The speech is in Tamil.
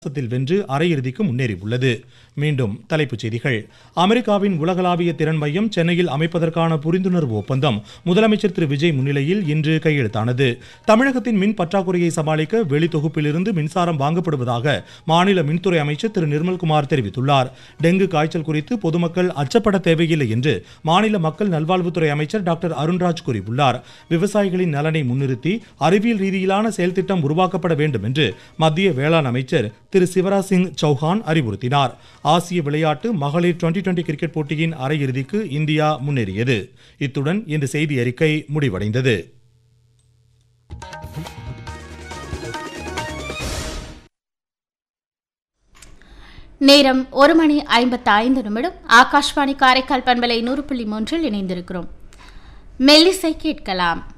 வித்தியாசத்தில் வென்று அரையிறுதிக்கு முன்னேறியுள்ளது மீண்டும் தலைப்புச் செய்திகள் அமெரிக்காவின் உலகளாவிய திறன் மையம் சென்னையில் அமைப்பதற்கான புரிந்துணர்வு ஒப்பந்தம் முதலமைச்சர் திரு விஜய் முன்னிலையில் இன்று கையெழுத்தானது தமிழகத்தின் மின் பற்றாக்குறையை சமாளிக்க வெளித்தொகுப்பிலிருந்து மின்சாரம் வாங்கப்படுவதாக மாநில மின்துறை அமைச்சர் திரு நிர்மல்குமார் தெரிவித்துள்ளார் டெங்கு காய்ச்சல் குறித்து பொதுமக்கள் அச்சப்பட தேவையில்லை என்று மாநில மக்கள் நல்வாழ்வுத்துறை அமைச்சர் டாக்டர் அருண்ராஜ் கூறியுள்ளார் விவசாயிகளின் நலனை முன்னிறுத்தி அறிவியல் ரீதியிலான செயல்திட்டம் உருவாக்கப்பட வேண்டும் என்று மத்திய வேளாண் அமைச்சர் திரு சிவராஜ் சிங் சௌஹான் அறிவுறுத்தினார் ஆசிய விளையாட்டு மகளிர் டுவெண்டி டுவெண்டி கிரிக்கெட் போட்டியின் அரையிறுதிக்கு இந்தியா முன்னேறியது இத்துடன் இந்த செய்தி அறிக்கை முடிவடைந்தது நேரம் ஒரு மணி ஐம்பத்தி ஐந்து நிமிடம் ஆகாஷ்வாணி காரைக்கால் பண்பலை நூறு புள்ளி மூன்றில் இணைந்திருக்கிறோம் மெல்லிசை கேட்கலாம்